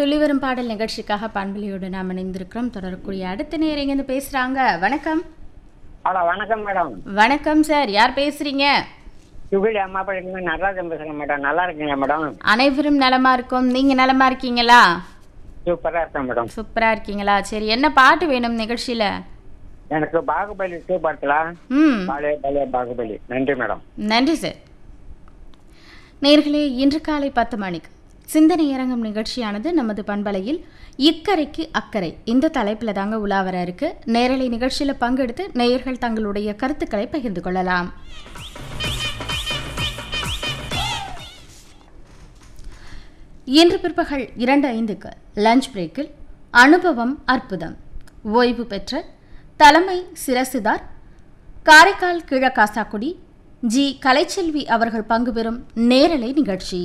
துளிவரும் பாடல் நிகழ்ச்சிக்காக பண்பலியோடு நாம் இணைந்திருக்கிறோம் தொடரக்கூடிய அடுத்த நேரம் இருந்து பேசுறாங்க வணக்கம் ஹலோ வணக்கம் மேடம் வணக்கம் சார் யார் பேசுறீங்க சுகிலி அம்மா படிக்கும்போது நடராஜன் பேசுகிறேன் மேடம் நல்லா இருக்கீங்க மேடம் அனைவரும் நலமா இருக்கோம் நீங்க நலமா இருக்கீங்களா சூப்பராக இருக்கேன் மேடம் சூப்பரா இருக்கீங்களா சரி என்ன பாட்டு வேணும் நிகழ்ச்சியில எனக்கு பாகுபலி டூ படத்தில் ம் பழைய பழைய பாகுபலி நன்றி மேடம் நன்றி சார் நேர்களே இன்று காலை பத்து மணிக்கு சிந்தனை இறங்கும் நிகழ்ச்சியானது நமது பண்பலையில் இக்கரைக்கு அக்கறை இந்த தலைப்பில் தாங்க உலா வர இருக்கு நேரலை நிகழ்ச்சியில் பங்கெடுத்து நேயர்கள் தங்களுடைய கருத்துக்களை பகிர்ந்து கொள்ளலாம் இன்று பிற்பகல் இரண்டு ஐந்துக்கு லஞ்ச் பிரேக்கில் அனுபவம் அற்புதம் ஓய்வு பெற்ற தலைமை சிரசுதார் காரைக்கால் கிழக்காசாக்குடி ஜி கலைச்செல்வி அவர்கள் பங்கு பெறும் நேரலை நிகழ்ச்சி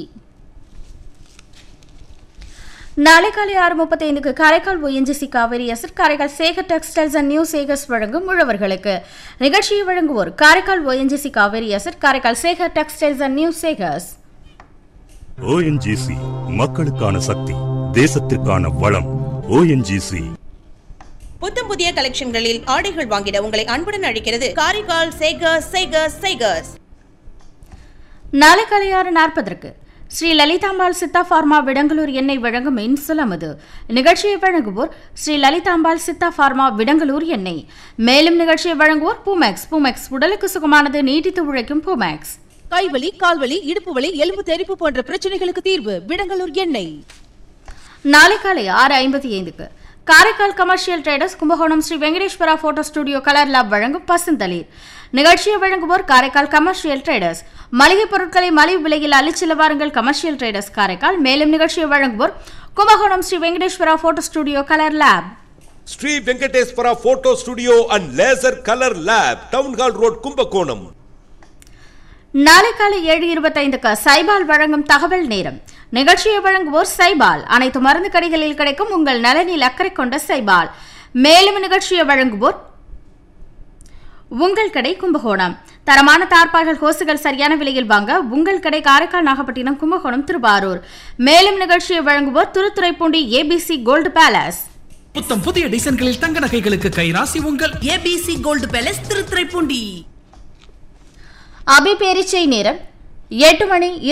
நாளை காலை ஆறு முப்பத்தைந்துக்கு Karaikal ONGC Kaveri asset Karaikal Sekar textiles and new Sekars வழங்கும் உழவர்களுக்கு நிகழ்ச்சியை வழங்குவோர் Karaikal ONGC Kaveri asset Karaikal Sekar textiles and new Sekars ONGC மக்களுக்கான சக்தி தேசத்திற்கான வளம் ஓஎன்ஜிசி புத்தம் புதிய கலெக்ஷன்களில் ஆடைகள் வாங்கிட உங்களை அன்புடன் அழைக்கிறது காரைக்கால் சேகர்ஸ் சேகர்ஸ் சேகர்ஸ் நாளை காலை ஆறு நாற்பதற்கு ஸ்ரீ லலிதாம்பாள் சித்தா ஃபார்மா விடங்கலூர் எண்ணெய் வழங்கும் இன்சுல் அமுது நிகழ்ச்சியை வழங்குவோர் ஸ்ரீ லலிதாம்பாள் சித்தா ஃபார்மா விடங்கலூர் எண்ணெய் மேலும் நிகழ்ச்சியை வழங்குவோர் பூமேக்ஸ் பூமேக்ஸ் உடலுக்கு சுகமானது நீட்டித்து உழைக்கும் பூமேக்ஸ் கைவலி கால்வலி இடுப்பு வலி எலும்பு தெறிப்பு போன்ற பிரச்சனைகளுக்கு தீர்வு விடங்கலூர் எண்ணெய் நாளை காலை ஆறு ஐம்பத்தி ஐந்துக்கு Karaikal commercial traders Kumbakonam Shri Venkateswara photo studio colour lab வழங்கும் பசுந்தளிர் நிகழ்ச்சியை வழங்குவோர் காரைக்கால் கமர்ஷியல் ட்ரேடர்ஸ் மளிகை பொருட்களை மலிவு விலையில் அள்ளிச்செல்ல வாருங்கள் கமர்ஷியல் ட்ரேடர்ஸ் காரைக்கால் மேலும் நிகழ்ச்சியை வழங்குவோர் Kumbakonam Shri Venkateswara photo studio colour lab Shri Venkateswara photo studio and laser colour lab town hall road Kumbakonam நாளை காலை ஏழு இருபத்தைந்துக்கு சைபால் வழங்கும் தகவல் நேரம் நிகழ்ச்சியை வழங்குவோர் சைபால் அனைத்து மருந்து கடைகளில் கிடைக்கும் உங்கள் நலனில் அக்கறை கொண்ட சைபால் மேலும் நிகழ்ச்சியை வழங்குவோர் உங்கள் கடை கும்பகோணம் தரமான தார்பாய்கள் ஹோசுகள் சரியான விலையில் வாங்க உங்கள் கடை காரைக்கால் நாகப்பட்டினம் கும்பகோணம் திருவாரூர் மேலும் நிகழ்ச்சியை வழங்குவோர் திருத்துறைப்பூண்டி ஏபிசி கோல்டு பேலஸ் புத்தம் புதிய டிசைன்களில் தங்க நகைகளுக்கு கைராசி உங்கள் ABC gold palace Thiruthuraipoondi Abi பேரிச்சை நேரம் எட்டு மணி